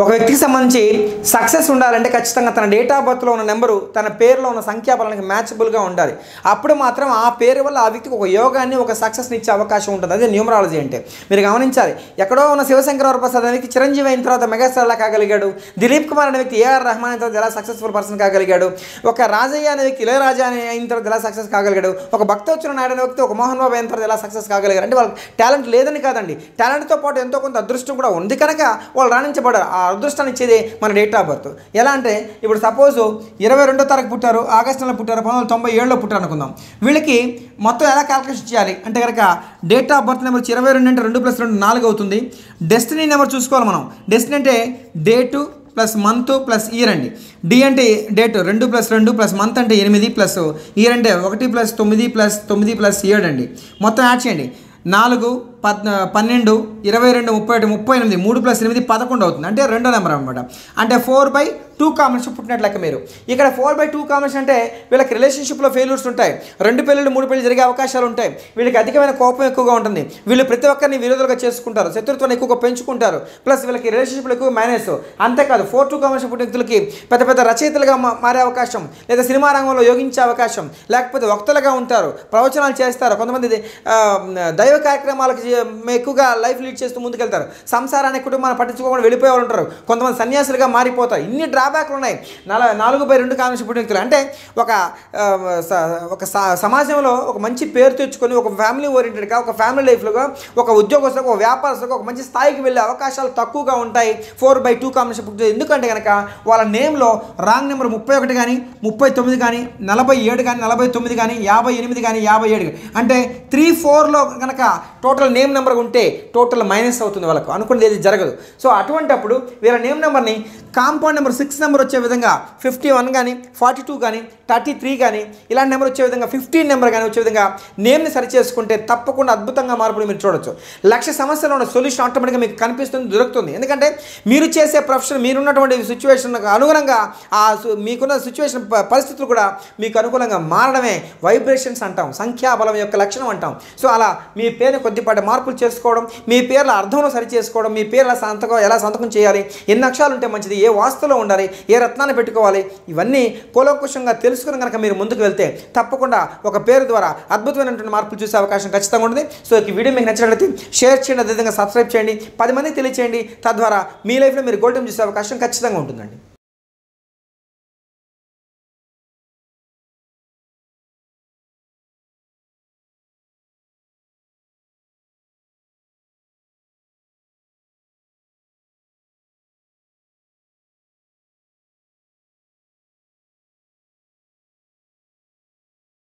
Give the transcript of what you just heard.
ఒక వ్యక్తికి సంబంధించి సక్సెస్ ఉండాలంటే ఖచ్చితంగా తన డేట్ ఆఫ్ బర్త్లో ఉన్న నెంబరు తన పేరులో ఉన్న సంఖ్యాబలానికి మ్యాచబుల్గా ఉండాలి అప్పుడు మాత్రం ఆ పేరు వల్ల ఆ వ్యక్తికి ఒక యోగాన్ని ఒక సక్సెస్ని ఇచ్చే అవకాశం ఉంటుంది అదే న్యూమరాలజీ అంటే మీరు గమనించాలి ఎక్కడో ఉన్న శివశంకర వరప్రసాద్ అనే వ్యక్తి చిరంజీవి అయిన తర్వాత మెగాస్టార్ ఎలా కాగలిగాడు దిలీప్ కుమార్ అనే వ్యక్తి ఏఆర్ రెహమాన్ అయిన తర్వాత ఎలా సక్సెస్ఫుల్ పర్సన్ కాగలిగాడు ఒక రాజయ్య అనే వ్యక్తి ఇళయరాజా అనే అయిన తర్వాత ఎలా సక్సెస్ కాగలిగాడు ఒక భక్తవచ్చున నాయుడు అనే వ్యక్తి ఒక మోహన్ బాబు అయిన తర్వాత ఎలా సక్సెస్ కాగలిగారు అంటే వాళ్ళకి టాలెంట్ లేదని కాదండి టాలెంట్తో పాటు ఎంతో కొంత అదృష్టం కూడా ఉంది కనుక వాళ్ళు రాణించబడారు ఆ అదృష్టాన్ని ఇచ్చేది మన డేట్ ఆఫ్ బర్త్ ఎలా అంటే ఇప్పుడు సపోజ్ ఇరవై రెండో తారీఖు పుట్టారు ఆగస్టు నెలలో పుట్టారు పంతొమ్మిది వందల తొంభై ఏడులో పుట్టారు అనుకుందాం వీళ్ళకి మొత్తం ఎలా క్యాల్కులేషన్ చేయాలి అంటే కనుక డేట్ ఆఫ్ బర్త్ నెంబర్ వచ్చి ఇరవై రెండు అంటే రెండు ప్లస్ రెండు నాలుగు అవుతుంది డెస్టినీ నెంబర్ చూసుకోవాలి మనం డెస్టినీ అంటే date plus month plus year అండి డి అంటే డేట్ రెండు ప్లస్ రెండు ప్లస్ మంత్ అంటే ఎనిమిది ప్లస్ ఇయర్ అంటే ఒకటి ప్లస్ తొమ్మిది ప్లస్ తొమ్మిది ప్లస్ ఏడు అండి మొత్తం యాడ్ చేయండి నాలుగు పద్ పన్నెండు ఇరవై రెండు ముప్పై ఒకటి ముప్పై ఎనిమిది మూడు ప్లస్ ఎనిమిది పదకొండు అవుతుంది అంటే రెండో నెంబర్ అనమాట అంటే ఫోర్ బై టూ కాంబినేషన్ పుట్టినట్లు లెక్క మీరు ఇక్కడ ఫోర్ బై టూ కాంబినేషన్ అంటే వీళ్ళకి రిలేషన్షిప్లో ఫెయిల్యూర్స్ ఉంటాయి రెండు పెళ్ళిళ్ళు మూడు పెళ్ళి జరిగే అవకాశాలు ఉంటాయి వీళ్ళకి అధికమైన కోపం ఎక్కువగా ఉంటుంది వీళ్ళు ప్రతి ఒక్కరిని విరోధులుగా చేసుకుంటారు శత్రుత్వాన్ని ఎక్కువగా పెంచుకుంటారు ప్లస్ వీళ్ళకి రిలేషన్షిప్లు ఎక్కువ మేనేజ్ అంతేకాదు ఫోర్ టూ కాంబినేషన్ పుట్టిన వ్యక్తులకి పెద్ద పెద్ద రచయితలుగా మా- మారే అవకాశం లేదా సినిమా రంగంలో యోగించే అవకాశం లేకపోతే వక్తలుగా ఉంటారు ప్రవచనాలు చేస్తారు కొంతమంది ఆ, దైవ కార్యక్రమాలకు చే- ఎక్కువగా లైఫ్ లీడ్ చేస్తూ ముందుకెళ్తారు సంసారాన్ని కుటుంబాన్ని పట్టించుకోకుండా వెళ్ళిపోయే వాళ్ళు ఉంటారు కొంతమంది సన్యాసులుగా మారిపోతారు ఇన్ని డ్రాబ్యాక్లు ఉన్నాయి నల నాలుగు బై రెండు కాంబినేషన్ పుట్టిన వ్యక్తులు అంటే ఒక ఆ, స- ఒక స- సమాజంలో ఒక మంచి పేరు తెచ్చుకొని ఒక ఫ్యామిలీ ఓరియంటెడ్గా ఒక ఫ్యామిలీ లైఫ్లో ఒక ఉద్యోగస్తులకు ఒక వ్యాపారస్తులకు ఒక మంచి స్థాయికి వెళ్ళే అవకాశాలు తక్కువగా ఉంటాయి ఫోర్ బై టూ కాంబినేషన్ పుట్టిన ఎందుకంటే కనుక వాళ్ళ నేమ్లో రాంగ్ నెంబర్ ముప్పై ఒకటి కానీ ముప్పై తొమ్మిది కానీ నలభై ఏడు కానీ నలభై తొమ్మిది కానీ యాభై ఎనిమిది కానీ యాభై ఏడు కానీ అంటే త్రీ ఫోర్లో కనుక టోటల్ నేమ్ నెంబర్ ఉంటే టోటల్ మైనస్ అవుతుంది వాళ్ళకు అనుకున్నది ఏది జరగదు సో అటువంటప్పుడు వీళ్ళ నేమ్ నెంబర్ని కాంపౌండ్ నెంబర్ సిక్స్ నెంబర్ వచ్చే విధంగా ఫిఫ్టీ వన్ కానీ ఫార్టీ టూ కానీ థర్టీ త్రీ కానీ ఇలాంటి నెంబర్ వచ్చే విధంగా ఫిఫ్టీన్ నెంబర్ కానీ వచ్చే విధంగా నేమ్ని సరి చేసుకుంటే తప్పకుండా అద్భుతంగా మార్పులు మీరు చూడొచ్చు లక్ష సమస్యలు ఉన్న సొల్యూషన్ ఆటోమేటిక్గా మీకు కనిపిస్తుంది దొరుకుతుంది ఎందుకంటే మీరు చేసే ప్రొఫెషన్ మీరున్నటువంటి సిచ్యువేషన్ అనుగుణంగా ఆ సు- మీకున్న సిచ్యువేషన్ ప- పరిస్థితులు కూడా మీకు అనుకూలంగా మారడమే వైబ్రేషన్స్ అంటాం సంఖ్యాబలం యొక్క లక్షణం అంటాం సో అలా మీ పేరుని కొద్దిపాటి మార్పులు చేసుకోవడం మీ పేర్ల అర్థంలో సరి చేసుకోవడం మీ పేర్ల సంతకం ఎలా సంతకం చేయాలి ఎన్ని అక్షరాలు ఉంటే మంచిది ఏ వాస్తులో ఉండాలి ఏ రత్నాన్ని పెట్టుకోవాలి ఇవన్నీ కూలంకుషంగా తెలుసుకుని కనుక మీరు ముందుకు వెళ్తే తప్పకుండా ఒక పేరు ద్వారా అద్భుతమైనటువంటి మార్పులు చూసే అవకాశం ఖచ్చితంగా ఉంటుంది సో ఈ వీడియో మీకు నచ్చినట్లయితే షేర్ చేయండి అదేవిధంగా సబ్స్క్రైబ్ చేయండి పది మంది తెలియచేయండి తద్వారా మీ లైఫ్లో మీరు గోల్డెన్ చూసే అవకాశం ఖచ్చితంగా ఉంటుందండి